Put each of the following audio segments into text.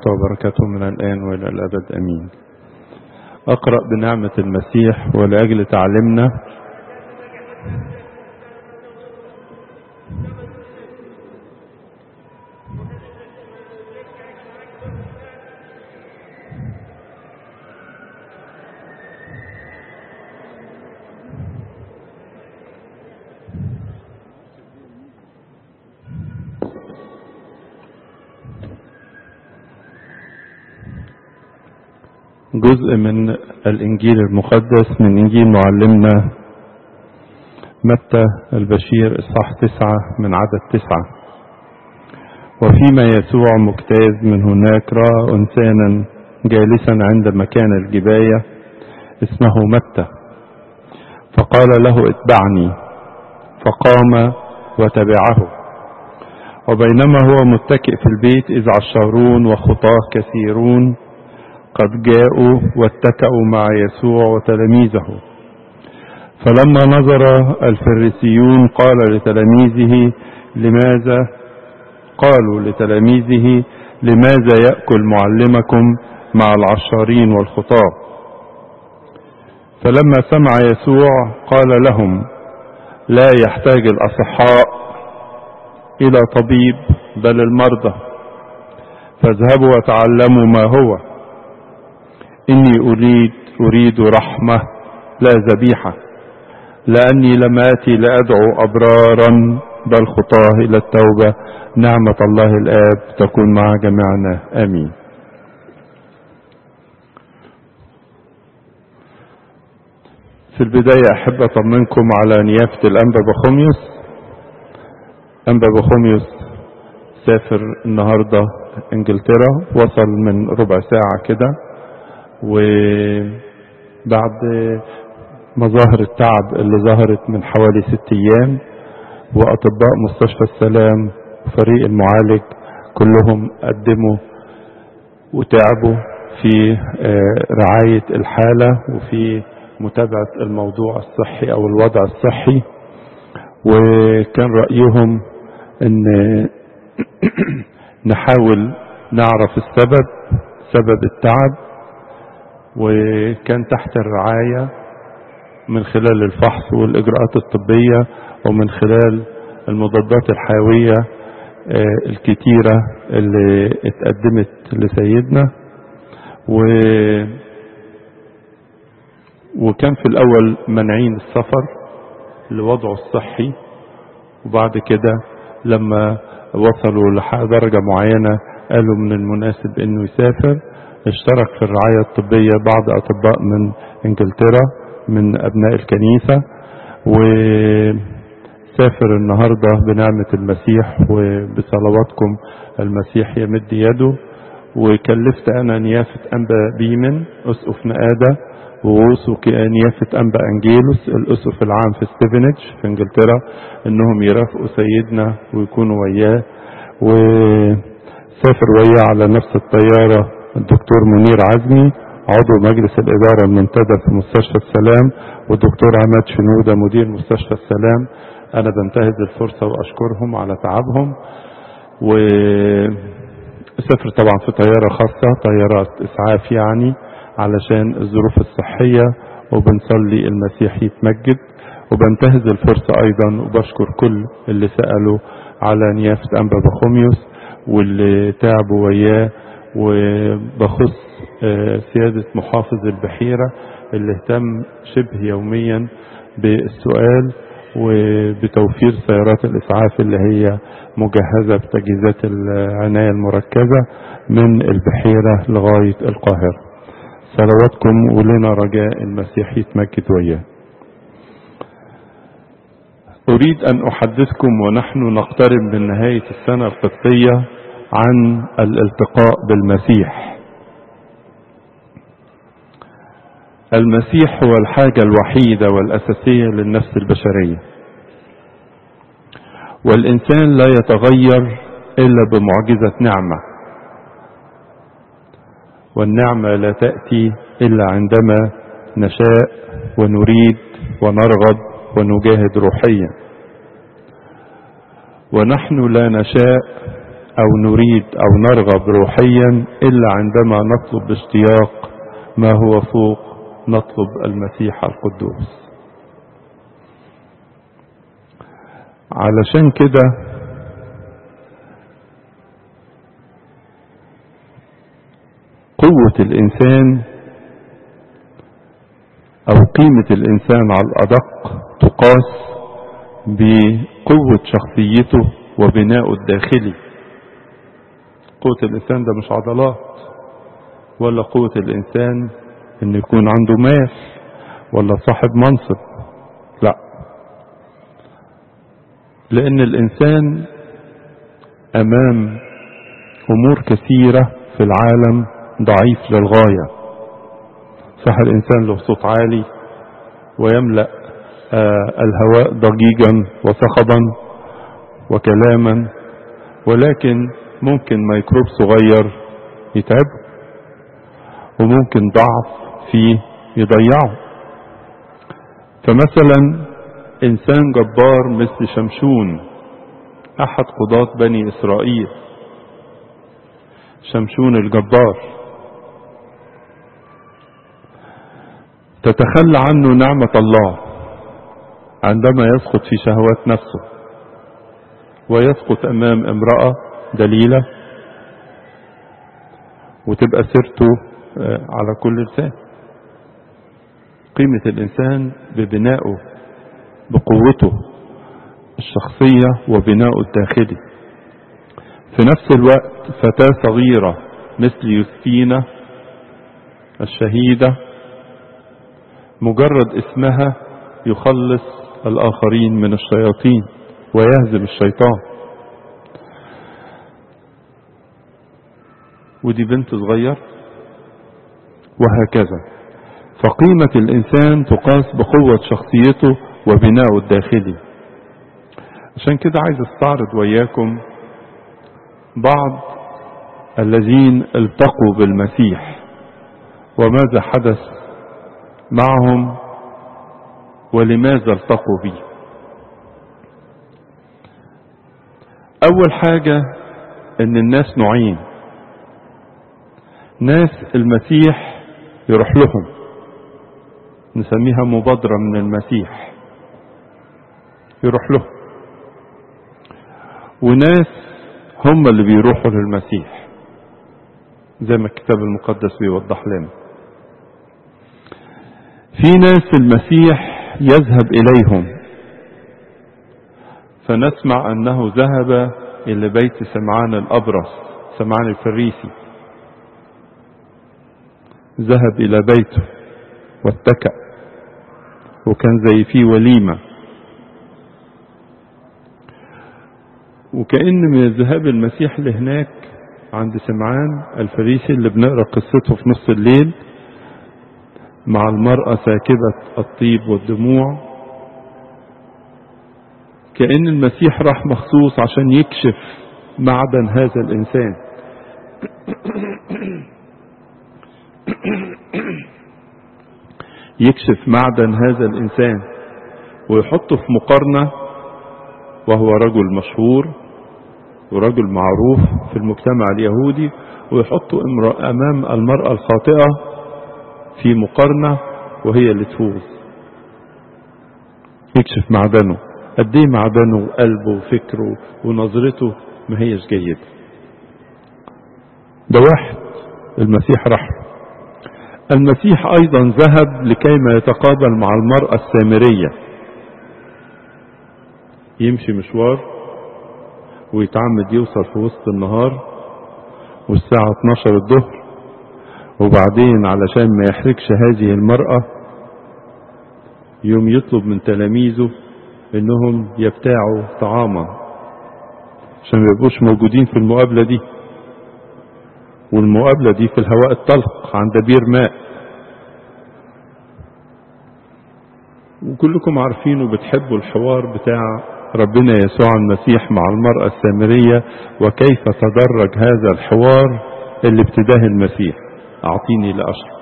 وبركاته من الآن وإلى الأبد أمين أقرأ بنعمة المسيح ولأجل تعلمنا جزء من الإنجيل المقدس من إنجيل معلمنا متى البشير إصحاح تسعة من عدد تسعة وفيما يسوع مجتاز من هناك رأى إنسانا جالسا عند مكان الجباية اسمه متى فقال له اتبعني فقام وتبعه وبينما هو متكئ في البيت إذ عشارون وخطاه كثيرون قد جاءوا واتكأوا مع يسوع وتلاميذه فلما نظر الفريسيون قال لتلاميذه لماذا قالوا لتلاميذه لماذا يأكل معلمكم مع العشارين والخطاب فلما سمع يسوع قال لهم لا يحتاج الأصحاء إلى طبيب بل المرضى فاذهبوا وتعلموا ما هو إني أريد أريد رحمة لا ذبيحة لأني لم آتي لأدعو أبرارا بل خطاه إلى التوبة نعمة الله الآب تكون مع جميعنا آمين في البداية أحب أطمنكم على نيافة الأنبا بخوميوس أنبا بخوميوس سافر النهاردة إنجلترا وصل من ربع ساعة كده وبعد مظاهر التعب اللي ظهرت من حوالي ست ايام واطباء مستشفى السلام وفريق المعالج كلهم قدموا وتعبوا في رعاية الحالة وفي متابعة الموضوع الصحي او الوضع الصحي وكان رأيهم ان نحاول نعرف السبب سبب التعب وكان تحت الرعاية من خلال الفحص والإجراءات الطبية ومن خلال المضادات الحيوية الكتيرة اللي اتقدمت لسيدنا و وكان في الأول منعين السفر لوضعه الصحي وبعد كده لما وصلوا لدرجة معينة قالوا من المناسب انه يسافر اشترك في الرعاية الطبية بعض أطباء من إنجلترا من أبناء الكنيسة وسافر النهاردة بنعمة المسيح وبصلواتكم المسيح يمد يده وكلفت أنا نيافة أنبا بيمن أسقف نقادة ووصوا نيافة أنبا أنجيلوس الأسقف العام في ستيفنج في إنجلترا إنهم يرافقوا سيدنا ويكونوا وياه وسافر وياه على نفس الطيارة الدكتور منير عزمي عضو مجلس الإدارة المنتدى في مستشفى السلام والدكتور عماد شنودة مدير مستشفى السلام أنا بنتهز الفرصة وأشكرهم على تعبهم وسافر طبعا في طيارة خاصة طيارات إسعاف يعني علشان الظروف الصحية وبنصلي المسيح يتمجد وبنتهز الفرصة أيضا وبشكر كل اللي سألوا على نيافة أنبا بخوميوس واللي تعبوا وياه وبخص سيادة محافظ البحيرة اللي اهتم شبه يوميا بالسؤال وبتوفير سيارات الإسعاف اللي هي مجهزة بتجهيزات العناية المركزة من البحيرة لغاية القاهرة صلواتكم ولنا رجاء المسيح يتمجد وياه أريد أن أحدثكم ونحن نقترب من نهاية السنة القبطية عن الالتقاء بالمسيح المسيح هو الحاجة الوحيدة والأساسية للنفس البشرية والإنسان لا يتغير إلا بمعجزة نعمة والنعمة لا تأتي إلا عندما نشاء ونريد ونرغب ونجاهد روحيا ونحن لا نشاء أو نريد أو نرغب روحيا إلا عندما نطلب باشتياق ما هو فوق نطلب المسيح القدوس علشان كده قوة الإنسان أو قيمة الإنسان على الأدق تقاس بقوة شخصيته وبنائه الداخلي قوة الإنسان ده مش عضلات ولا قوة الإنسان إن يكون عنده مال ولا صاحب منصب لا لأن الإنسان أمام أمور كثيرة في العالم ضعيف للغاية صح الإنسان له صوت عالي ويملأ آه الهواء ضجيجا وصخبا وكلاما ولكن ممكن ميكروب صغير يتعبه وممكن ضعف فيه يضيعه فمثلا إنسان جبار مثل شمشون أحد قضاة بني إسرائيل شمشون الجبار تتخلى عنه نعمة الله عندما يسقط في شهوات نفسه ويسقط أمام امرأة دليلة وتبقى سيرته على كل لسان قيمة الإنسان ببنائه بقوته الشخصية وبنائه الداخلي في نفس الوقت فتاة صغيرة مثل يوسفينة الشهيدة مجرد اسمها يخلص الآخرين من الشياطين ويهزم الشيطان ودي بنت صغير وهكذا فقيمة الإنسان تقاس بقوة شخصيته وبنائه الداخلي عشان كده عايز استعرض وياكم بعض الذين التقوا بالمسيح وماذا حدث معهم ولماذا التقوا به اول حاجة ان الناس نوعين ناس المسيح يروح لهم نسميها مبادرة من المسيح يروح لهم وناس هم اللي بيروحوا للمسيح زي ما الكتاب المقدس بيوضح لنا في ناس المسيح يذهب إليهم فنسمع أنه ذهب إلى بيت سمعان الأبرص سمعان الفريسي ذهب إلى بيته واتكأ وكان زي فيه وليمة وكأن من ذهاب المسيح لهناك عند سمعان الفريسي اللي بنقرأ قصته في نص الليل مع المرأة ساكبة الطيب والدموع كأن المسيح راح مخصوص عشان يكشف معدن هذا الإنسان يكشف معدن هذا الإنسان ويحطه في مقارنة وهو رجل مشهور ورجل معروف في المجتمع اليهودي ويحطه أمام المرأة الخاطئة في مقارنة وهي اللي تفوز يكشف معدنه قد ايه معدنه وقلبه وفكره ونظرته ما هيش جيدة ده واحد المسيح راح المسيح ايضا ذهب لكيما يتقابل مع المرأة السامرية يمشي مشوار ويتعمد يوصل في وسط النهار والساعة 12 الظهر وبعدين علشان ما يحرجش هذه المرأة يوم يطلب من تلاميذه انهم يبتاعوا طعاما عشان ما يبقوش موجودين في المقابلة دي والمقابلة دي في الهواء الطلق عند بير ماء وكلكم عارفين وبتحبوا الحوار بتاع ربنا يسوع المسيح مع المرأة السامرية وكيف تدرج هذا الحوار اللي ابتداه المسيح أعطيني لأشرب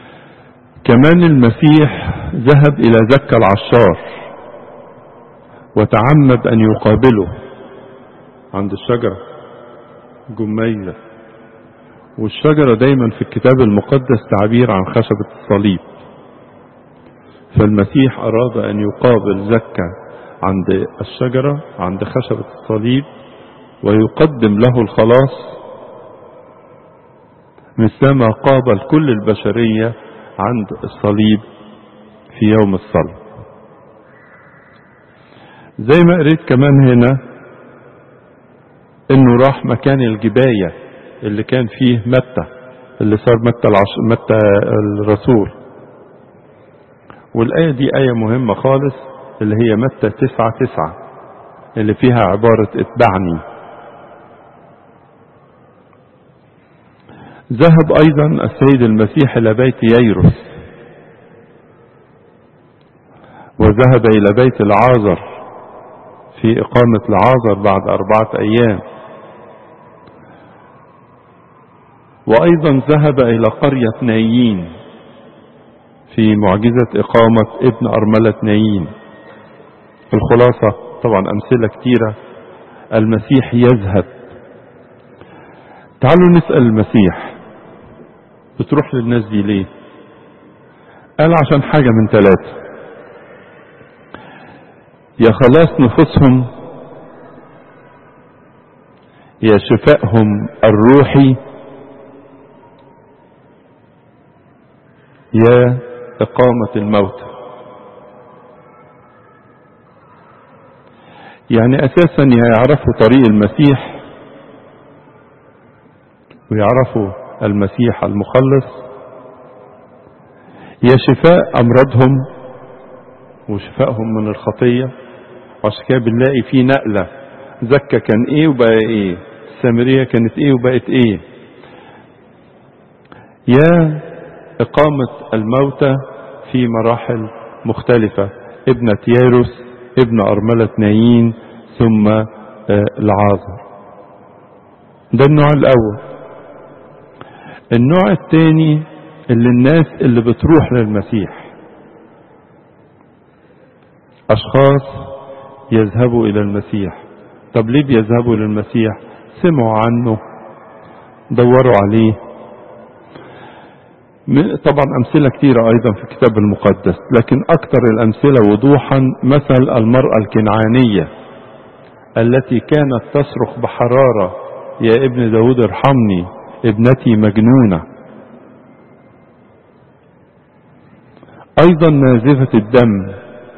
كمان المسيح ذهب إلى زكا العشار وتعمد أن يقابله عند الشجرة جميزة والشجرة دايما في الكتاب المقدس تعبير عن خشبة الصليب فالمسيح أراد أن يقابل زكا عند الشجرة عند خشبة الصليب ويقدم له الخلاص مثلما قابل كل البشرية عند الصليب في يوم الصلب زي ما قريت كمان هنا انه راح مكان الجباية اللي كان فيه متى اللي صار متى العش... متى الرسول والآية دي آية مهمة خالص اللي هي متى تسعة تسعة اللي فيها عبارة اتبعني ذهب أيضا السيد المسيح إلى بيت ييروس وذهب إلى بيت العازر في إقامة العازر بعد أربعة أيام وأيضا ذهب إلى قرية نايين في معجزة إقامة ابن أرملة نايين الخلاصة طبعا أمثلة كتيرة المسيح يذهب تعالوا نسأل المسيح بتروح للناس دي ليه قال عشان حاجة من ثلاثة يا خلاص نفوسهم يا شفائهم الروحي يا إقامة الموت يعني أساسا يعرفوا طريق المسيح ويعرفوا المسيح المخلص يا شفاء أمراضهم وشفائهم من الخطية عشان كده بنلاقي في نقلة زكا كان ايه وبقى ايه السامرية كانت ايه وبقت ايه يا إقامة الموتى في مراحل مختلفة ابنة ييروس ابن أرملة نايين ثم العازر ده النوع الأول النوع الثاني اللي الناس اللي بتروح للمسيح أشخاص يذهبوا إلى المسيح طب ليه بيذهبوا للمسيح سمعوا عنه دوروا عليه طبعا أمثلة كثيرة أيضا في الكتاب المقدس لكن أكثر الأمثلة وضوحا مثل المرأة الكنعانية التي كانت تصرخ بحرارة يا ابن داود ارحمني ابنتي مجنونة أيضا نازفة الدم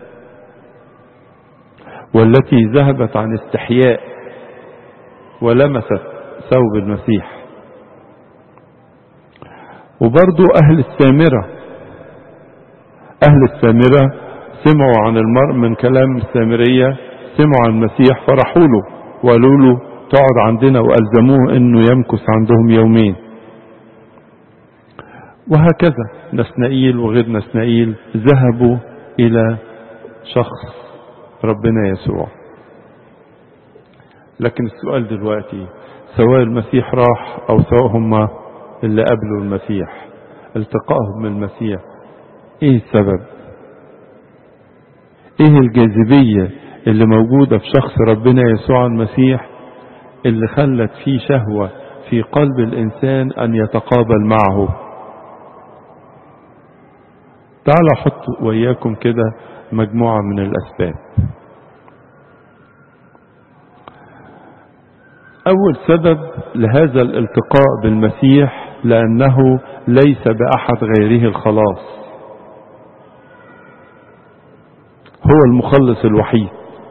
والتي ذهبت عن استحياء ولمست ثوب المسيح وبرضو أهل السامرة أهل السامرة سمعوا عن المرء من كلام السامرية سمعوا عن المسيح فرحوا له وقالوا له تقعد عندنا وألزموه أنه يمكث عندهم يومين وهكذا نسنائيل وغير نسنائيل ذهبوا إلى شخص ربنا يسوع لكن السؤال دلوقتي سواء المسيح راح أو سواء هم اللي قبلوا المسيح التقائهم بالمسيح ايه السبب ايه الجاذبية اللي موجودة في شخص ربنا يسوع المسيح اللي خلت فيه شهوة في قلب الإنسان أن يتقابل معه تعالوا أحط وإياكم كده مجموعة من الأسباب أول سبب لهذا الالتقاء بالمسيح لأنه ليس بأحد غيره الخلاص هو المخلص الوحيد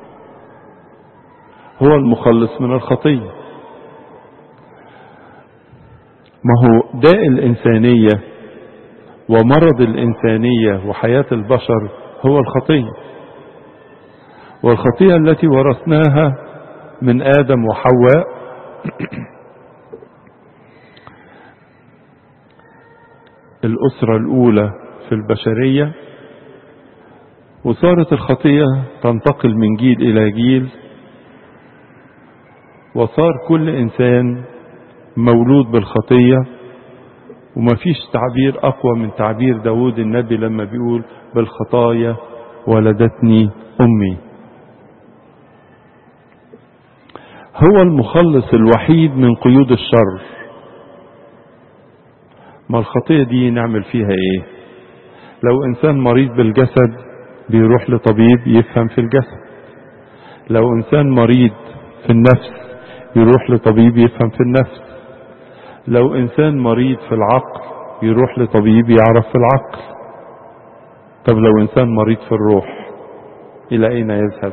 هو المخلص من الخطية ما هو داء الإنسانية ومرض الإنسانية وحياة البشر هو الخطية والخطية التي ورثناها من آدم وحواء الأسرة الأولى في البشرية وصارت الخطية تنتقل من جيل إلى جيل وصار كل إنسان مولود بالخطية وما فيش تعبير أقوى من تعبير داود النبي لما بيقول بالخطايا ولدتني أمي هو المخلص الوحيد من قيود الشر ما الخطية دي نعمل فيها ايه لو انسان مريض بالجسد بيروح لطبيب يفهم في الجسد لو انسان مريض في النفس يروح لطبيب يفهم في النفس لو انسان مريض في العقل يروح لطبيب يعرف في العقل طب لو انسان مريض في الروح الى اين يذهب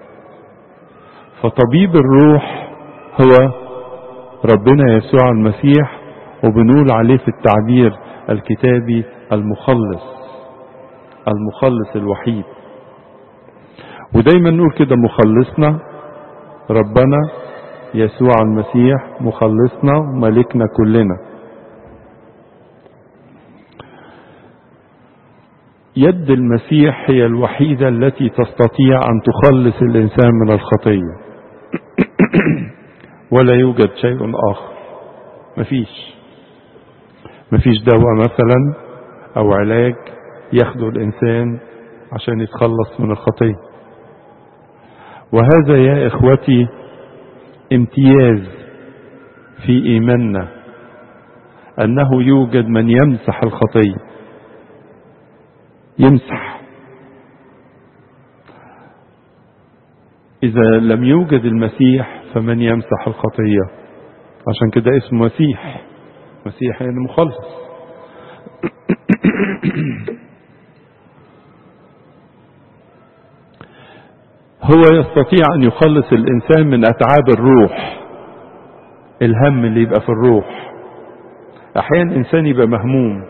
فطبيب الروح هو ربنا يسوع المسيح وبنقول عليه في التعبير الكتابي المخلص المخلص الوحيد ودايما نقول كده مخلصنا ربنا يسوع المسيح مخلصنا وملكنا كلنا يد المسيح هي الوحيدة التي تستطيع أن تخلص الإنسان من الخطية ولا يوجد شيء آخر مفيش مفيش دواء مثلا أو علاج ياخده الإنسان عشان يتخلص من الخطية وهذا يا إخوتي امتياز في إيماننا أنه يوجد من يمسح الخطية يمسح إذا لم يوجد المسيح فمن يمسح الخطية عشان كده اسمه مسيح مسيح يعني مخلص هو يستطيع أن يخلص الإنسان من أتعاب الروح الهم اللي يبقى في الروح أحيانا إنسان يبقى مهموم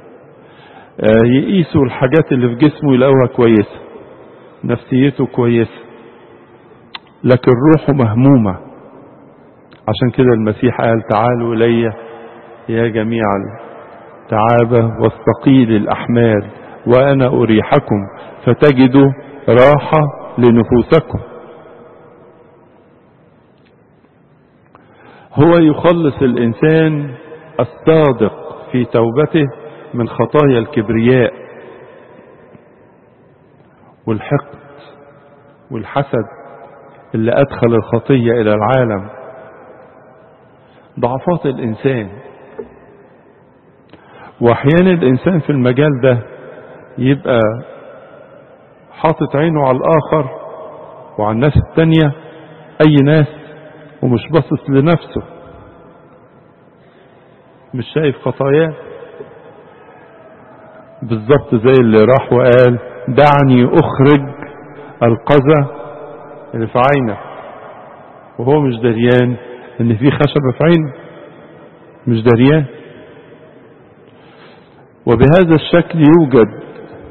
يقيسوا الحاجات اللي في جسمه يلاقوها كويسة نفسيته كويسة لكن روحه مهمومة عشان كده المسيح قال تعالوا إلي يا جميع التعابة والثقيل الأحمال وأنا أريحكم فتجدوا راحة لنفوسكم هو يخلص الإنسان الصادق في توبته من خطايا الكبرياء والحقد والحسد اللي أدخل الخطية إلى العالم ضعفات الإنسان وأحيانا الإنسان في المجال ده يبقى حاطط عينه على الآخر وعلى الناس التانية أي ناس ومش باصص لنفسه مش شايف خطاياه بالظبط زي اللي راح وقال دعني أخرج القذى اللي في عينك وهو مش دريان ان في خشبة في عينه مش دريان وبهذا الشكل يوجد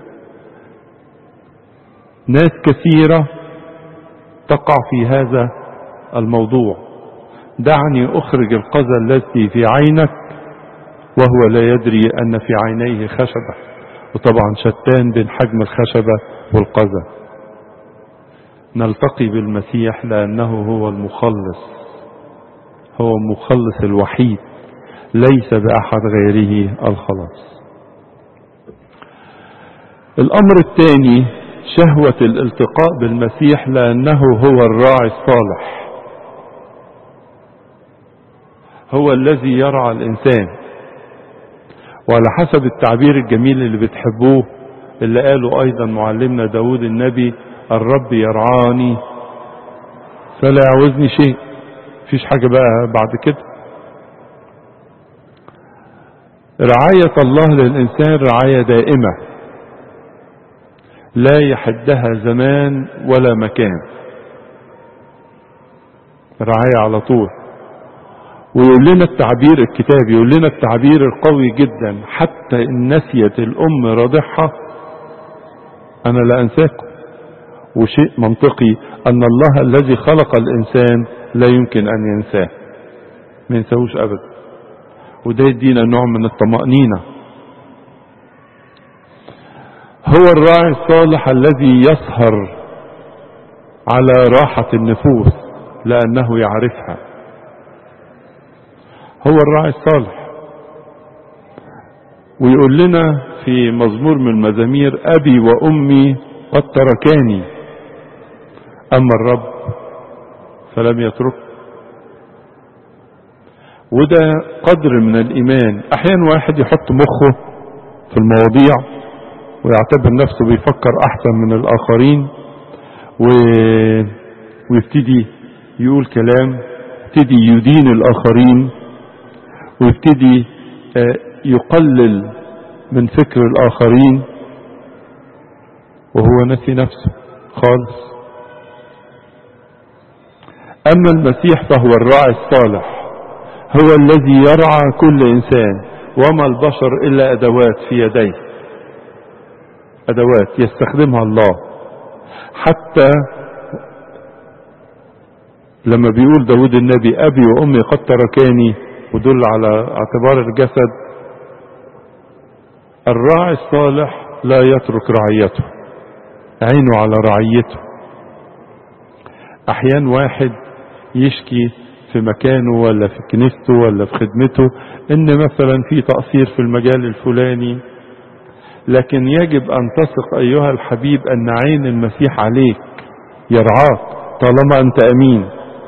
ناس كثيرة تقع في هذا الموضوع دعني أخرج القذى التي في عينك وهو لا يدري أن في عينيه خشبة وطبعا شتان بين حجم الخشبة والقذى نلتقي بالمسيح لأنه هو المخلص هو المخلص الوحيد ليس بأحد غيره الخلاص الأمر الثاني شهوة الالتقاء بالمسيح لأنه هو الراعي الصالح هو الذي يرعى الإنسان وعلى حسب التعبير الجميل اللي بتحبوه اللي قاله أيضا معلمنا داود النبي الرب يرعاني فلا يعوزني شيء فيش حاجة بقى بعد كده رعاية الله للإنسان رعاية دائمة لا يحدها زمان ولا مكان رعاية على طول ويقول لنا التعبير الكتاب يقول لنا التعبير القوي جدا حتى إن نسيت الأم رضعها أنا لا أنساكم وشيء منطقي أن الله الذي خلق الإنسان لا يمكن أن ينساه ما ينساهوش أبدا وده يدينا نوع من الطمأنينة هو الراعي الصالح الذي يسهر على راحة النفوس لأنه يعرفها هو الراعي الصالح ويقول لنا في مزمور من المزامير أبي وأمي قد تركاني أما الرب فلم يترك وده قدر من الإيمان أحيانا واحد يحط مخه في المواضيع ويعتبر نفسه بيفكر أحسن من الآخرين و... ويبتدي يقول كلام يبتدي يدين الآخرين ويبتدي يقلل من فكر الآخرين وهو نسي نفسه خالص أما المسيح فهو الراعي الصالح هو الذي يرعى كل إنسان وما البشر إلا أدوات في يديه أدوات يستخدمها الله حتى لما بيقول داود النبي أبي وأمي قد تركاني ودل على اعتبار الجسد الراعي الصالح لا يترك رعيته عينه على رعيته احيان واحد يشكي في مكانه ولا في كنيسته ولا في خدمته ان مثلا في تقصير في المجال الفلاني لكن يجب ان تثق ايها الحبيب ان عين المسيح عليك يرعاك طالما انت امين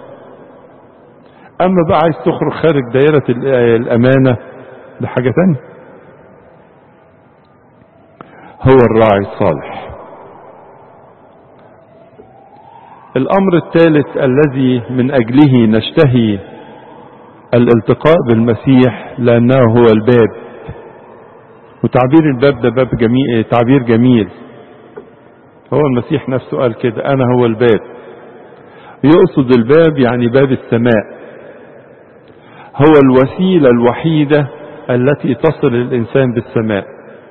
اما بقى عايز تخرج خارج دائرة الامانة ده حاجة تانية هو الراعي الصالح الامر الثالث الذي من اجله نشتهي الالتقاء بالمسيح لانه هو الباب وتعبير الباب ده باب جميل تعبير جميل هو المسيح نفسه قال كده انا هو الباب يقصد الباب يعني باب السماء هو الوسيله الوحيده التي تصل الانسان بالسماء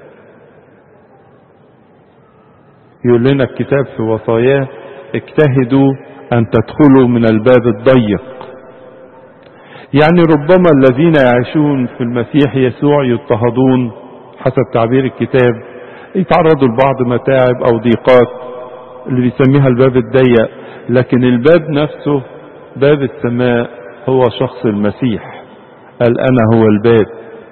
يقول لنا الكتاب في وصاياه اجتهدوا ان تدخلوا من الباب الضيق يعني ربما الذين يعيشون في المسيح يسوع يضطهدون حسب تعبير الكتاب يتعرضوا لبعض متاعب او ضيقات اللي بيسميها الباب الضيق لكن الباب نفسه باب السماء هو شخص المسيح قال انا هو الباب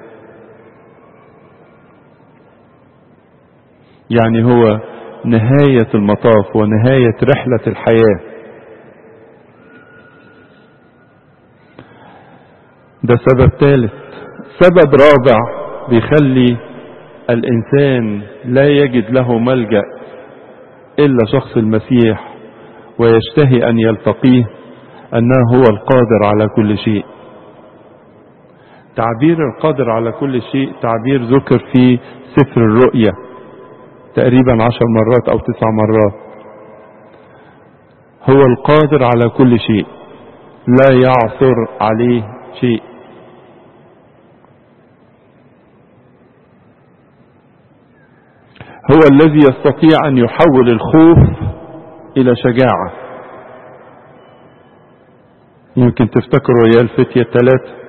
يعني هو نهاية المطاف ونهاية رحلة الحياة ده سبب ثالث سبب رابع بيخلي الإنسان لا يجد له ملجأ إلا شخص المسيح ويشتهي أن يلتقيه أنه هو القادر على كل شيء تعبير القادر على كل شيء تعبير ذكر في سفر الرؤيا تقريبا عشر مرات او تسع مرات هو القادر على كل شيء لا يعثر عليه شيء هو الذي يستطيع ان يحول الخوف الى شجاعة يمكن تفتكروا يا الفتية الثلاثة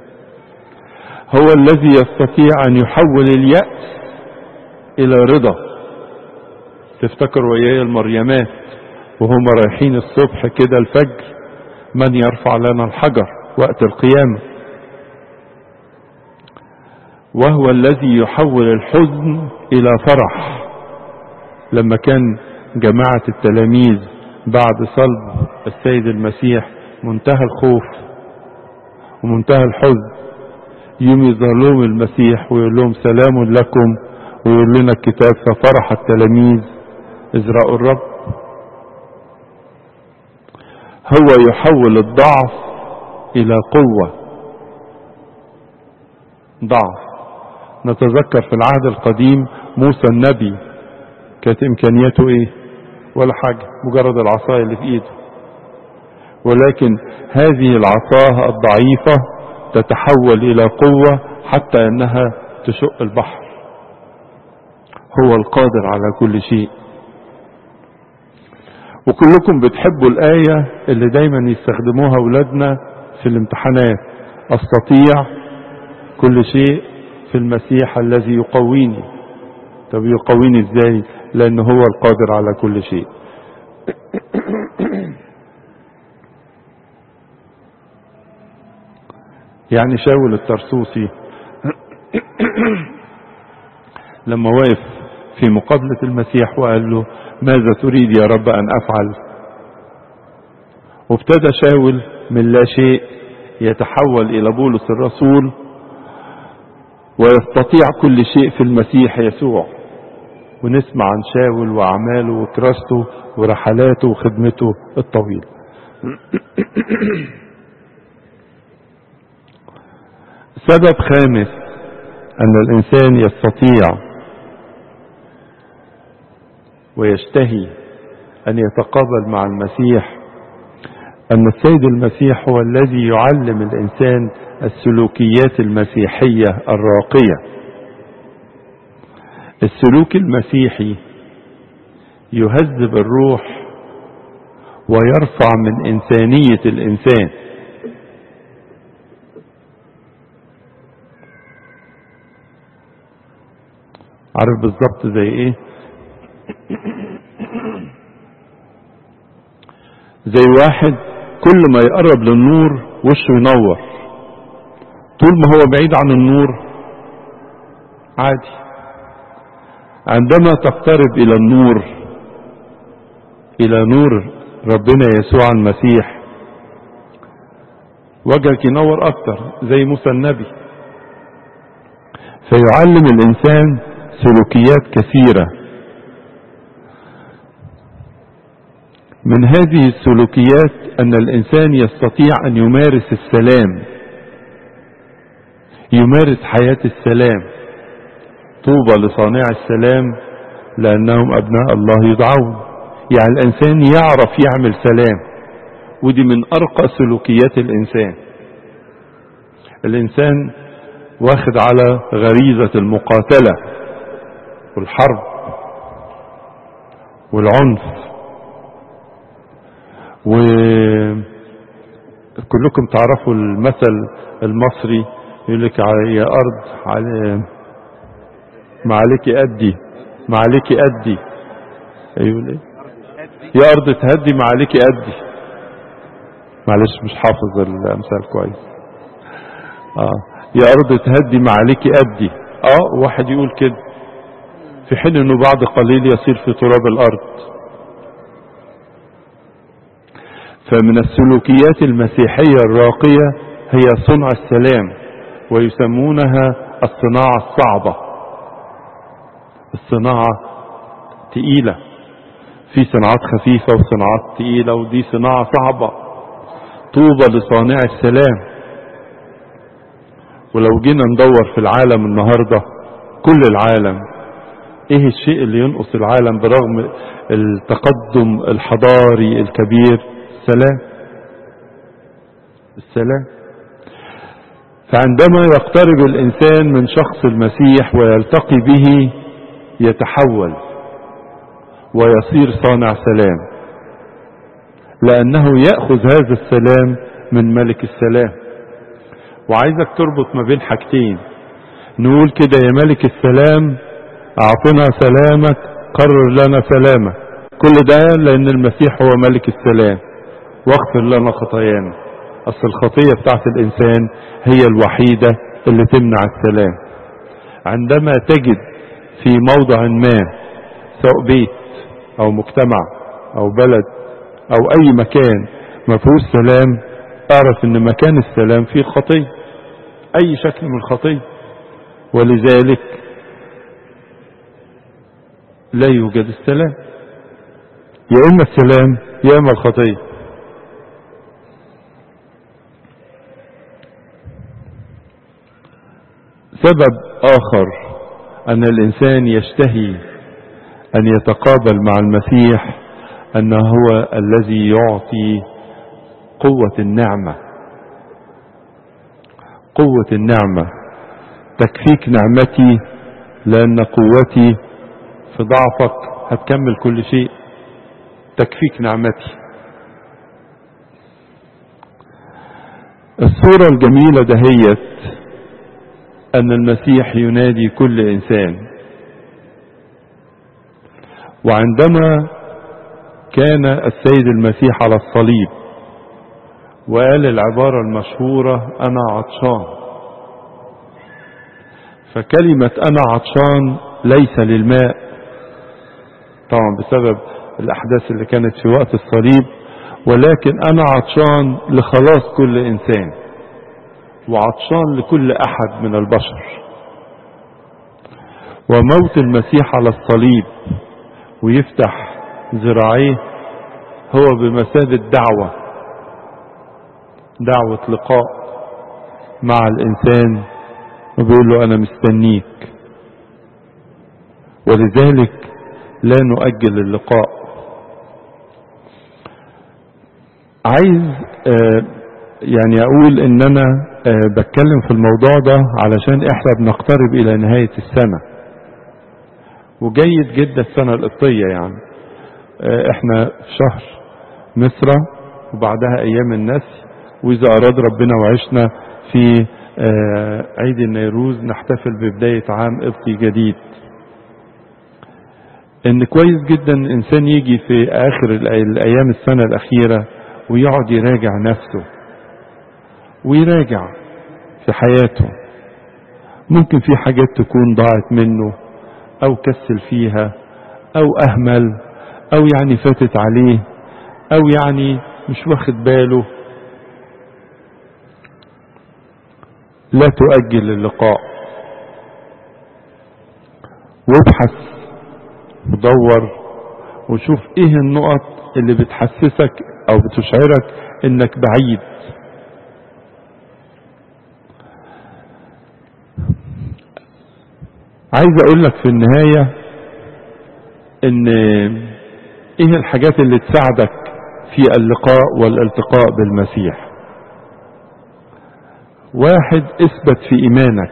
هو الذي يستطيع ان يحول اليأس الى رضا تفتكر وياي المريمات وهم رايحين الصبح كده الفجر من يرفع لنا الحجر وقت القيامة وهو الذي يحول الحزن الى فرح لما كان جماعة التلاميذ بعد صلب السيد المسيح منتهى الخوف ومنتهى الحزن يوم يظهر لهم المسيح ويقول لهم سلام لكم ويقول لنا الكتاب ففرح التلاميذ إذ رأوا الرب هو يحول الضعف إلى قوة ضعف نتذكر في العهد القديم موسى النبي كانت إمكانياته إيه ولا حاجة مجرد العصاية اللي في إيده ولكن هذه العصا الضعيفة تتحول إلى قوة حتى أنها تشق البحر هو القادر على كل شيء وكلكم بتحبوا الآية اللي دايما يستخدموها أولادنا في الامتحانات أستطيع كل شيء في المسيح الذي يقويني طب يقويني ازاي لأنه هو القادر على كل شيء يعني شاول الترسوسي لما وقف في مقابلة المسيح وقال له ماذا تريد يا رب أن أفعل وابتدى شاول من لا شيء يتحول إلى بولس الرسول ويستطيع كل شيء في المسيح يسوع ونسمع عن شاول وأعماله وكراسته ورحلاته وخدمته الطويلة سبب خامس أن الإنسان يستطيع ويشتهي أن يتقابل مع المسيح أن السيد المسيح هو الذي يعلم الإنسان السلوكيات المسيحية الراقية السلوك المسيحي يهذب الروح ويرفع من إنسانية الإنسان عارف بالظبط زي ايه زي واحد كل ما يقرب للنور وشه ينور طول ما هو بعيد عن النور عادي عندما تقترب الى النور الى نور ربنا يسوع المسيح وجهك ينور اكتر زي موسى النبي فيعلم الانسان سلوكيات كثيره من هذه السلوكيات ان الانسان يستطيع ان يمارس السلام يمارس حياه السلام طوبى لصانع السلام لانهم ابناء الله يدعون يعني الانسان يعرف يعمل سلام ودي من ارقى سلوكيات الانسان الانسان واخد على غريزه المقاتله والحرب والعنف وكلكم تعرفوا المثل المصري يقول لك يا ارض على ما عليك ادي ما عليك ادي يقول ايه يا ارض تهدي ما عليك ادي معلش مش حافظ الامثال كويس اه يا ارض تهدي ما عليك ادي اه واحد يقول كده في حين انه بعد قليل يصير في تراب الارض فمن السلوكيات المسيحية الراقية هي صنع السلام ويسمونها الصناعة الصعبة الصناعة تقيلة في صناعات خفيفة وصناعات تقيلة ودي صناعة صعبة طوبى لصانع السلام ولو جينا ندور في العالم النهاردة كل العالم ايه الشيء اللي ينقص العالم برغم التقدم الحضاري الكبير السلام السلام فعندما يقترب الانسان من شخص المسيح ويلتقي به يتحول ويصير صانع سلام لانه ياخذ هذا السلام من ملك السلام وعايزك تربط ما بين حاجتين نقول كده يا ملك السلام اعطنا سلامك قرر لنا سلامك كل ده لان المسيح هو ملك السلام واغفر لنا خطايانا اصل الخطيه بتاعت الانسان هي الوحيده اللي تمنع السلام عندما تجد في موضع ما سواء بيت او مجتمع او بلد او اي مكان ما فيهوش سلام اعرف ان مكان السلام فيه خطيه اي شكل من الخطيه ولذلك لا يوجد السلام يا اما السلام يا اما الخطيه سبب اخر ان الانسان يشتهي ان يتقابل مع المسيح انه هو الذي يعطي قوه النعمه قوه النعمه تكفيك نعمتي لان قوتي في ضعفك هتكمل كل شيء تكفيك نعمتي الصورة الجميلة دهيت أن المسيح ينادي كل إنسان وعندما كان السيد المسيح على الصليب وقال العبارة المشهورة أنا عطشان فكلمة أنا عطشان ليس للماء طبعا بسبب الأحداث اللي كانت في وقت الصليب ولكن أنا عطشان لخلاص كل إنسان وعطشان لكل احد من البشر وموت المسيح على الصليب ويفتح ذراعيه هو بمثابة دعوة دعوة لقاء مع الإنسان وبيقول له أنا مستنيك ولذلك لا نؤجل اللقاء عايز آه يعني أقول إن أنا آه بتكلم في الموضوع ده علشان إحنا بنقترب إلى نهاية السنة وجيد جدا السنة القبطية يعني آه إحنا في شهر مصر وبعدها أيام النسي وإذا أراد ربنا وعشنا في عيد النيروز نحتفل ببداية عام قبطي جديد ان كويس جدا انسان يجي في اخر الايام السنة الاخيرة ويقعد يراجع نفسه ويراجع في حياته ممكن في حاجات تكون ضاعت منه او كسل فيها او اهمل او يعني فاتت عليه او يعني مش واخد باله لا تؤجل اللقاء وابحث ودور وشوف ايه النقط اللي بتحسسك او بتشعرك انك بعيد عايز اقول لك في النهاية ان ايه الحاجات اللي تساعدك في اللقاء والالتقاء بالمسيح واحد اثبت في ايمانك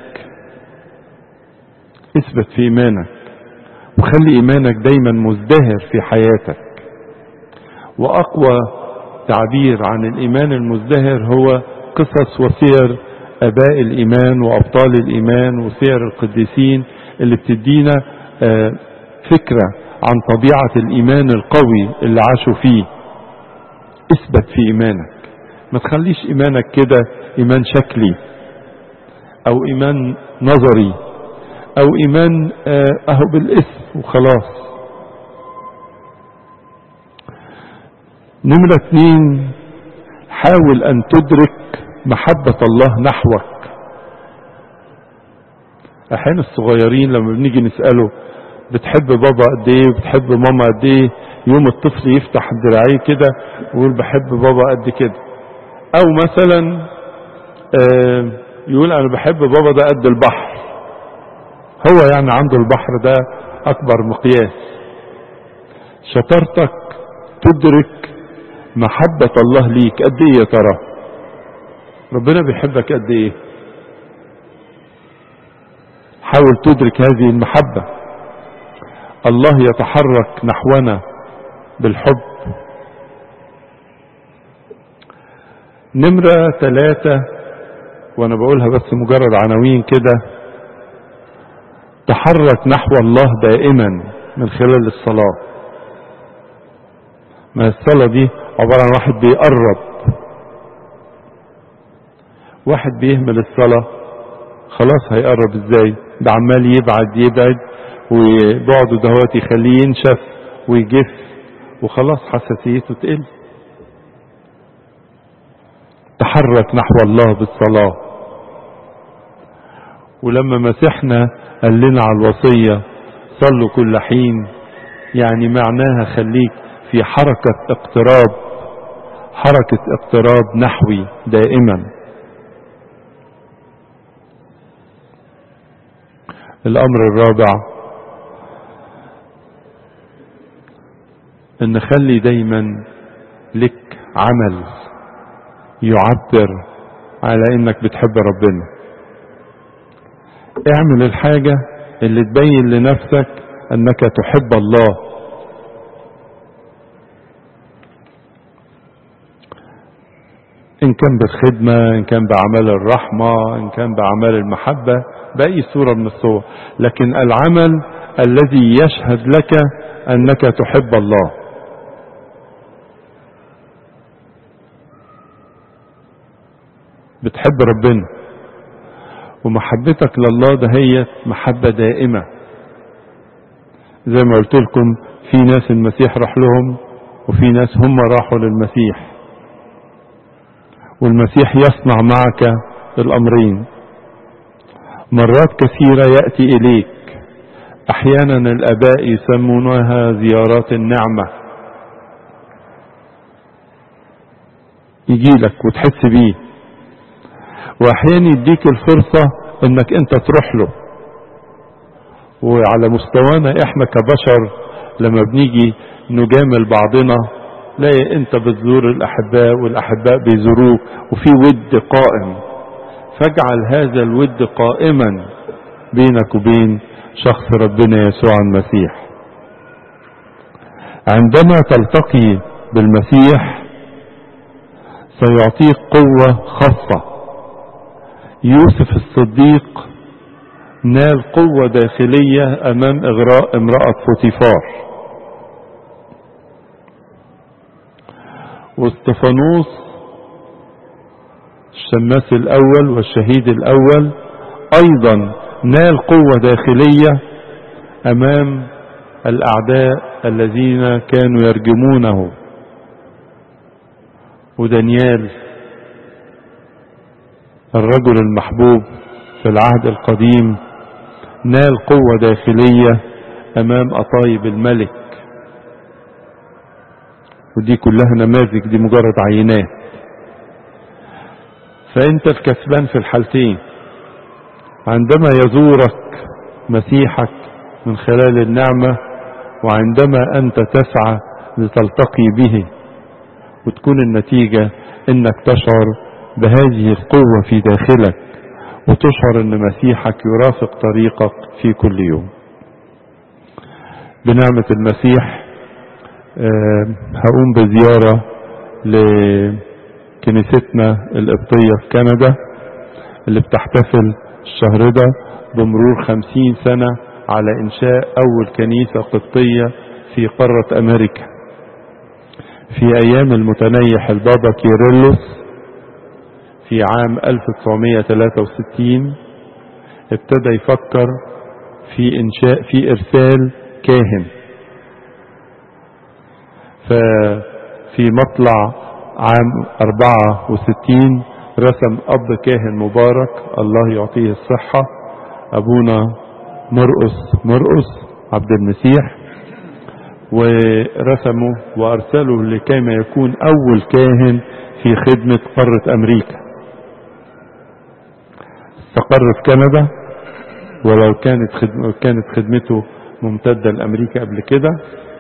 اثبت في ايمانك وخلي ايمانك دايما مزدهر في حياتك واقوى تعبير عن الايمان المزدهر هو قصص وسير اباء الايمان وابطال الايمان وسير القديسين اللي بتدينا فكرة عن طبيعة الايمان القوي اللي عاشوا فيه اثبت في ايمانك ما تخليش ايمانك كده ايمان شكلي او ايمان نظري او ايمان اهو بالاسم وخلاص نمرة اتنين حاول ان تدرك محبة الله نحوك احيانا الصغيرين لما بنيجي نسأله بتحب بابا قد ايه وبتحب ماما قد ايه يوم الطفل يفتح دراعيه كده ويقول بحب بابا قد كده او مثلا آه يقول انا بحب بابا ده قد البحر هو يعني عنده البحر ده اكبر مقياس شطارتك تدرك محبة الله ليك قد ايه يا ترى ربنا بيحبك قد ايه حاول تدرك هذه المحبة الله يتحرك نحونا بالحب نمرة ثلاثة وانا بقولها بس مجرد عناوين كده تحرك نحو الله دائما من خلال الصلاة ما الصلاة دي عبارة عن واحد بيقرب واحد بيهمل الصلاة خلاص هيقرب ازاي ده عمال يبعد يبعد وبعده دهوت يخليه ينشف ويجف وخلاص حساسيته تقل تحرك نحو الله بالصلاة ولما مسحنا قال لنا على الوصية صلوا كل حين يعني معناها خليك في حركة اقتراب حركة اقتراب نحوي دائما الامر الرابع ان نخلي دايما لك عمل يعبر على انك بتحب ربنا اعمل الحاجة اللي تبين لنفسك انك تحب الله ان كان بالخدمة ان كان باعمال الرحمة ان كان باعمال المحبة باي صورة من الصور لكن العمل الذي يشهد لك انك تحب الله بتحب ربنا ومحبتك لله ده هي محبة دائمة زي ما قلت لكم في ناس المسيح راح لهم وفي ناس هم راحوا للمسيح والمسيح يصنع معك الأمرين مرات كثيرة يأتي إليك أحيانا الآباء يسمونها زيارات النعمة يجي لك وتحس بيه وأحيانا يديك الفرصة إنك أنت تروح له وعلى مستوانا إحنا كبشر لما بنيجي نجامل بعضنا لاقي أنت بتزور الأحباء والأحباء بيزوروك وفي ود قائم فاجعل هذا الود قائما بينك وبين شخص ربنا يسوع المسيح عندما تلتقي بالمسيح سيعطيك قوة خاصة يوسف الصديق نال قوة داخلية أمام إغراء امرأة فوتيفار واستفانوس الشماس الأول والشهيد الأول أيضا نال قوة داخلية أمام الأعداء الذين كانوا يرجمونه ودانيال الرجل المحبوب في العهد القديم نال قوة داخلية أمام أطايب الملك ودي كلها نماذج دي مجرد عينات فأنت الكسبان في الحالتين عندما يزورك مسيحك من خلال النعمة وعندما أنت تسعى لتلتقي به وتكون النتيجة انك تشعر بهذه القوة في داخلك وتشعر ان مسيحك يرافق طريقك في كل يوم بنعمة المسيح أه هقوم بزيارة لكنيستنا القبطية في كندا اللي بتحتفل الشهر ده بمرور خمسين سنة على انشاء اول كنيسة قبطية في قارة امريكا في ايام المتنيح البابا كيرلس في عام 1963 ابتدى يفكر في انشاء في ارسال كاهن ففي مطلع عام 64 رسم اب كاهن مبارك الله يعطيه الصحة ابونا مرقس مرقس عبد المسيح ورسمه وارسله لكيما يكون اول كاهن في خدمة قارة امريكا استقر في كندا ولو كانت خدمة كانت خدمته ممتدة لامريكا قبل كده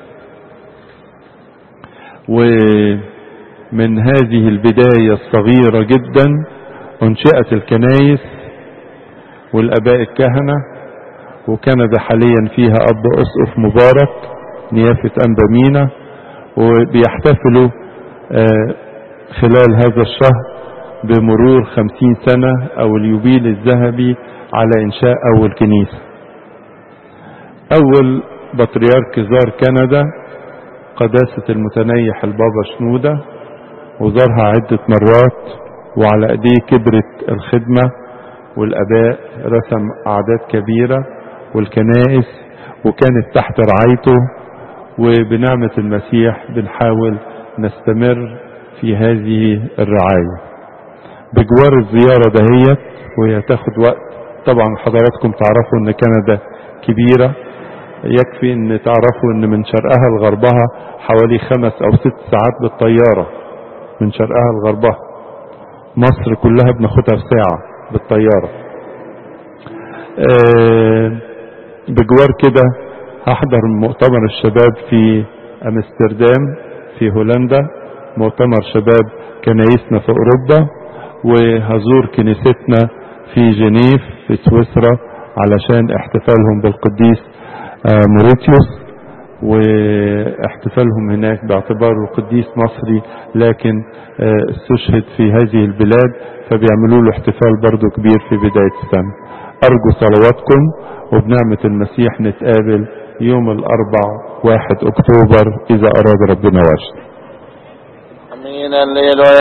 ومن هذه البداية الصغيرة جدا انشئت الكنايس والاباء الكهنة وكندا حاليا فيها اب اسقف مبارك نيافة أنبا مينا وبيحتفلوا خلال هذا الشهر بمرور خمسين سنة أو اليوبيل الذهبي على إنشاء أول كنيسة أول بطريرك زار كندا قداسة المتنيح البابا شنودة وزارها عدة مرات وعلى ايديه كبرت الخدمة والاباء رسم اعداد كبيرة والكنائس وكانت تحت رعايته وبنعمة المسيح بنحاول نستمر في هذه الرعاية بجوار الزيارة دهيت وهي تاخد وقت طبعا حضراتكم تعرفوا ان كندا كبيرة يكفي ان تعرفوا ان من شرقها لغربها حوالي خمس او ست ساعات بالطيارة من شرقها لغربها مصر كلها بناخدها في ساعة بالطيارة أه بجوار كده هحضر مؤتمر الشباب في امستردام في هولندا مؤتمر شباب كنايسنا في اوروبا وهزور كنيستنا في جنيف في سويسرا علشان احتفالهم بالقديس موريتيوس واحتفالهم هناك باعتباره قديس مصري لكن استشهد في هذه البلاد فبيعملوا له احتفال برضه كبير في بداية السنة ارجو صلواتكم وبنعمة المسيح نتقابل يوم الاربع واحد اكتوبر اذا اراد ربنا واشد امين الليل